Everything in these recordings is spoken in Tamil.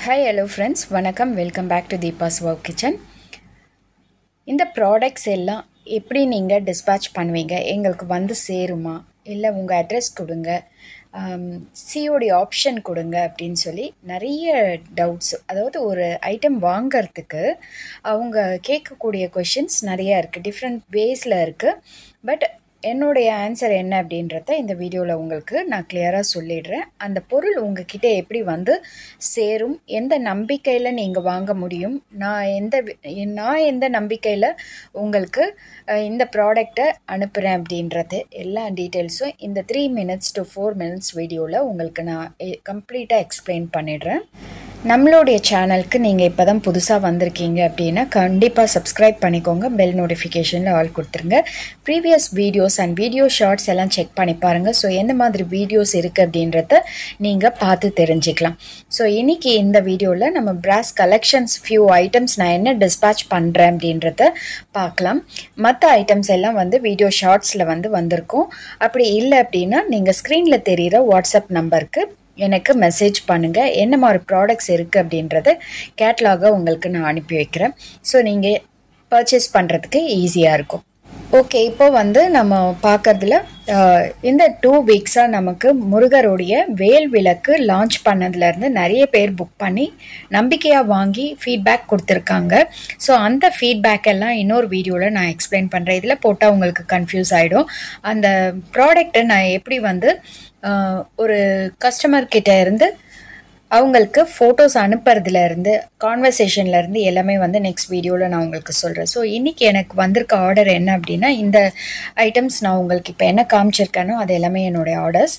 ஹாய் ஹலோ ஃப்ரெண்ட்ஸ் வணக்கம் welcome back to Deepa's work kitchen இந்த ப்ராடக்ட்ஸ் எல்லாம் எப்படி நீங்கள் டிஸ்பேட்ச் பண்ணுவீங்க எங்களுக்கு வந்து சேருமா இல்லை உங்கள் அட்ரஸ் கொடுங்க சிஓடி ஆப்ஷன் கொடுங்க அப்படின்னு சொல்லி நிறைய டவுட்ஸ் அதாவது ஒரு ஐட்டம் வாங்கிறதுக்கு அவங்க கேட்கக்கூடிய கொஷின்ஸ் நிறையா இருக்குது டிஃப்ரெண்ட் வேஸில் இருக்குது பட் என்னுடைய ஆன்சர் என்ன அப்படின்றத இந்த வீடியோவில் உங்களுக்கு நான் கிளியராக சொல்லிடுறேன் அந்த பொருள் உங்ககிட்ட எப்படி வந்து சேரும் எந்த நம்பிக்கையில் நீங்கள் வாங்க முடியும் நான் எந்த வி- நான் எந்த நம்பிக்கையில் உங்களுக்கு அஹ், இந்த ப்ராடக்டை அனுப்புகிறேன் அப்படின்றது எல்லா டீட்டெயில்ஸும் இந்த three minutes to four minutes வீடியோவில் உங்களுக்கு நான் கம்ப்ளீட்டாக எக்ஸ்பிளைன் பண்ணிடுறேன் நம்மளுடைய சேனலுக்கு நீங்கள் இப்போ தான் புதுசாக வந்திருக்கீங்க அப்படின்னா கண்டிப்பாக சப்ஸ்கிரைப் பண்ணிக்கோங்க பெல் நோட்டிஃபிகேஷனில் ஆல் கொடுத்துருங்க previous videos and video shorts எல்லாம் செக் பண்ணி பாருங்கள் ஸோ எந்த மாதிரி வீடியோஸ் இருக்குது அப்படின்றத நீங்கள் பார்த்து தெரிஞ்சுக்கலாம் ஸோ இன்றைக்கி இந்த வீடியோவில் நம்ம பிராஸ் கலெக்ஷன்ஸ் ஃபியூ ஐட்டம்ஸ் நான் என்ன டிஸ்பேட்ச் பண்ணுறேன் அப்படின்றத பார்க்கலாம் மற்ற ஐட்டம்ஸ் எல்லாம் வந்து வீடியோ ஷார்ட்ஸில் வந்து வந்திருக்கும் அப்படி இல்லை அப்படின்னா நீங்கள் ஸ்க்ரீனில் தெரிகிற வாட்ஸ்அப் நம்பருக்கு எனக்கு மெசேஜ் பண்ணுங்கள் என்ன மாதிரி ப்ராடக்ட்ஸ் இருக்குது அப்படின்றத கேட்லாகாக உங்களுக்கு நான் அனுப்பி வைக்கிறேன் ஸோ நீங்கள் பர்ச்சேஸ் பண்ணுறதுக்கு ஈஸியாக இருக்கும் ஓகே இப்போ வந்து நம்ம பார்க்கறதுல அஹ், இந்த டூ வீக்ஸாக நமக்கு முருகருடைய வேல் விளக்கு லான்ச் பண்ணதுலேருந்து நிறைய பேர் புக் பண்ணி நம்பிக்கையாக வாங்கி ஃபீட்பேக் கொடுத்துருக்காங்க ஸோ அந்த ஃபீட்பேக் எல்லாம் இன்னொரு வீடியோவில் நான் எக்ஸ்பிளைன் பண்ணுறேன் இதில் போட்டால் உங்களுக்கு கன்ஃபியூஸ் ஆகிடும் அந்த ப்ராடக்ட்டை நான் எப்படி வந்து அஹ், ஒரு கஸ்டமர் கிட்ட இருந்து அவங்களுக்கு ஃபோட்டோஸ் அனுப்புறதுல இருந்து கான்வர்சேஷன்ல இருந்து எல்லாமே வந்து நெக்ஸ்ட் வீடியோவில் நான் உங்களுக்கு சொல்கிறேன் ஸோ இன்னைக்கு எனக்கு வந்திருக்க ஆர்டர் என்ன அப்படின்னா இந்த ஐட்டம்ஸ் நான் உங்களுக்கு இப்போ என்ன காமிச்சிருக்கேனோ அது எல்லாமே என்னுடைய ஆர்டர்ஸ்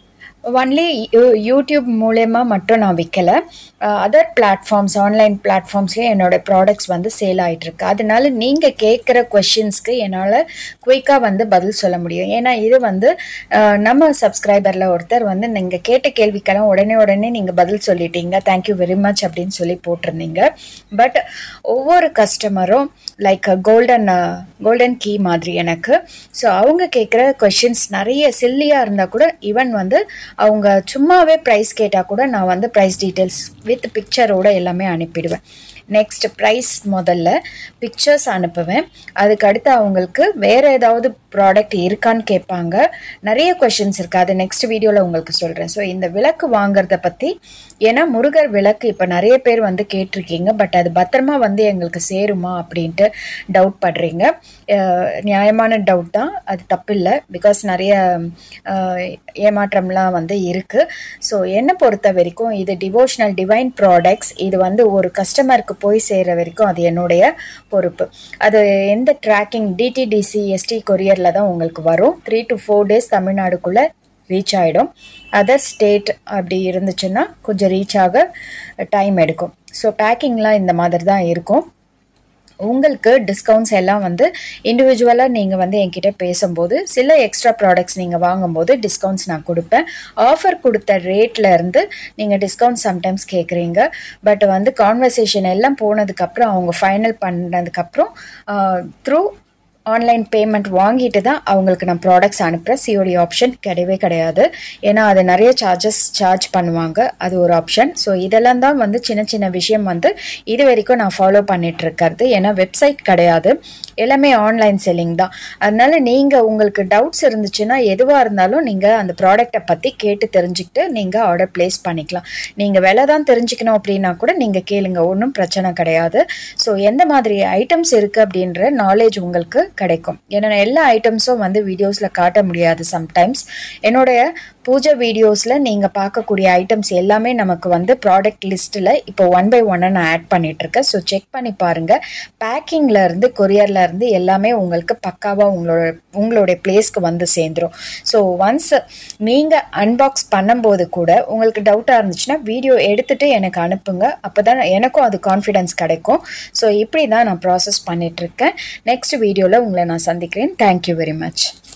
ஒன்லி யூடியூப் மூலயமா மட்டும் நான் விற்கலை அதர் பிளாட்ஃபார்ம்ஸ் ஆன்லைன் பிளாட்ஃபார்ம்ஸ்லேயே என்னோட ப்ராடக்ட்ஸ் வந்து சேல் ஆகிட்டுருக்கு அதனால நீங்கள் கேட்குற கொஷின்ஸ்க்கு என்னால் குயிக்காக வந்து பதில் சொல்ல முடியும் ஏன்னா இது வந்து அஹ், நம்ம சப்ஸ்கிரைபரில் ஒருத்தர் வந்து நீங்கள் கேட்ட கேள்விக்கெல்லாம் உடனே உடனே நீங்கள் பதில் சொல்லிட்டீங்க தேங்க்யூ வெரி மச் அப்படின்னு சொல்லி போட்டிருந்தீங்க பட் ஒவ்வொரு கஸ்டமரும் லைக் கோல்டன் கோல்டன் கீ மாதிரி எனக்கு ஸோ அவங்க கேட்குற கொஷின்ஸ் நிறைய சில்லியாக இருந்தால் கூட ஈவன் வந்து அவங்க சும்மாவே ப்ரைஸ் கேட்டால் கூட நான் வந்து ப்ரைஸ் டீட்டெயில்ஸ் வித் பிக்சரோட எல்லாமே அனுப்பிடுவேன் நெக்ஸ்ட் ப்ரைஸ் முதல்ல பிக்சர்ஸ் அனுப்புவேன் அதுக்கு அடுத்து அவங்களுக்கு வேறு ஏதாவது ப்ராடக்ட் இருக்கான்னு கேட்பாங்க நிறைய கொஷின்ஸ் இருக்குது அது நெக்ஸ்ட் வீடியோவில் உங்களுக்கு சொல்கிறேன் ஸோ இந்த விளக்கு வாங்குறத பற்றி ஏன்னா முருகர் விளக்கு இப்போ நிறைய பேர் வந்து கேட்டிருக்கீங்க பட் அது பத்திரமா வந்து எங்களுக்கு சேருமா அப்படின்ட்டு டவுட் படுறீங்க அஹ் நியாயமான டவுட் தான் அது தப்பில்லை பிகாஸ் நிறைய அஹ், ஏமாற்றம்லாம் வந்து இருக்குது ஸோ என்னை பொறுத்த வரைக்கும் இது டிவோஷனல் டிவைன் ப்ராடக்ட்ஸ் இது வந்து ஒரு கஸ்டமருக்கு போய் சேர்ற வரைக்கும் அது என்னுடைய பொறுப்பு அது எந்த ட்ராக்கிங் டிடிடிசி எஸ்டி கொரியரில் தான் உங்களுக்கு வரும் த்ரீ டு ஃபோர் டேஸ் தமிழ்நாடுக்குள்ளே ரீச் ஆகிடும் அதர் ஸ்டேட் அப்படி இருந்துச்சுன்னா கொஞ்சம் ரீச் ஆக டைம் எடுக்கும் ஸோ பேக்கிங்லாம் இந்த மாதிரி தான் இருக்கும் உங்களுக்கு டிஸ்கவுண்ட்ஸ் எல்லாம் வந்து இண்டிவிஜுவலாக நீங்கள் வந்து என்கிட்ட பேசும்போது சில எக்ஸ்ட்ரா ப்ராடக்ட்ஸ் நீங்கள் வாங்கும்போது டிஸ்கவுண்ட்ஸ் நான் கொடுப்பேன் ஆஃபர் கொடுத்த ரேட்ல இருந்து நீங்கள் டிஸ்கவுண்ட் சம்டைம்ஸ் கேட்குறீங்க பட் வந்து கான்வர்சேஷன் எல்லாம் போனதுக்கப்புறம் அவங்க ஃபைனல் பண்ணதுக்கப்புறம் த்ரூ ஆன்லைன் பேமெண்ட் வாங்கிட்டு தான் அவங்களுக்கு நான் ப்ராடக்ட்ஸ் அனுப்புகிறேன் சிஓடி ஆப்ஷன் கிடையவே கிடையாது ஏன்னா அது நிறைய சார்ஜஸ் சார்ஜ் பண்ணுவாங்க அது ஒரு ஆப்ஷன் ஸோ இதெல்லாம் தான் வந்து சின்ன சின்ன விஷயம் வந்து இது வரைக்கும் நான் ஃபாலோ பண்ணிட்டு இருக்கிறது ஏன்னா வெப்சைட் கிடையாது எல்லாமே ஆன்லைன் செல்லிங் தான் அதனால நீங்கள் உங்களுக்கு டவுட்ஸ் இருந்துச்சுன்னா எதுவாக இருந்தாலும் நீங்கள் அந்த ப்ராடக்ட்டை பற்றி கேட்டு தெரிஞ்சுக்கிட்டு நீங்கள் ஆர்டர் ப்ளேஸ் பண்ணிக்கலாம் நீங்கள் விலை தான் தெரிஞ்சுக்கணும் அப்படின்னா கூட நீங்கள் கேளுங்க ஒன்றும் பிரச்சனை கிடையாது ஸோ எந்த மாதிரி ஐட்டம்ஸ் இருக்குது அப்படின்ற நாலேஜ் உங்களுக்கு கிடைக்கும் ஏன்னா எல்லா ஐட்டம்ஸும் வந்து வீடியோஸில் காட்ட முடியாது சம்டைம்ஸ் என்னுடைய பூஜை வீடியோஸில் நீங்கள் பார்க்கக்கூடிய ஐட்டம்ஸ் எல்லாமே நமக்கு வந்து ப்ராடக்ட் லிஸ்ட்டில் இப்போ ஒன் பை ஒன்னாக நான் ஆட் பண்ணிகிட்ருக்கேன் ஸோ செக் பண்ணி பாருங்கள் பேக்கிங்கில் இருந்து கொரியரில் இருந்து எல்லாமே உங்களுக்கு பக்காவாக உங்களோட உங்களுடைய பிளேஸ்க்கு வந்து சேர்ந்துரும் ஸோ ஒன்ஸ் நீங்கள் அன்பாக்ஸ் பண்ணும்போது கூட உங்களுக்கு டவுட்டாக இருந்துச்சுன்னா வீடியோ எடுத்துகிட்டு எனக்கு அனுப்புங்க அப்போ தான் எனக்கும் அது கான்ஃபிடன்ஸ் கிடைக்கும் ஸோ இப்படி தான் நான் ப்ராசஸ் பண்ணிகிட்ருக்கேன் நெக்ஸ்ட் வீடியோவில் உங்களை நான் சந்திக்கிறேன் தேங்க்யூ வெரி மச்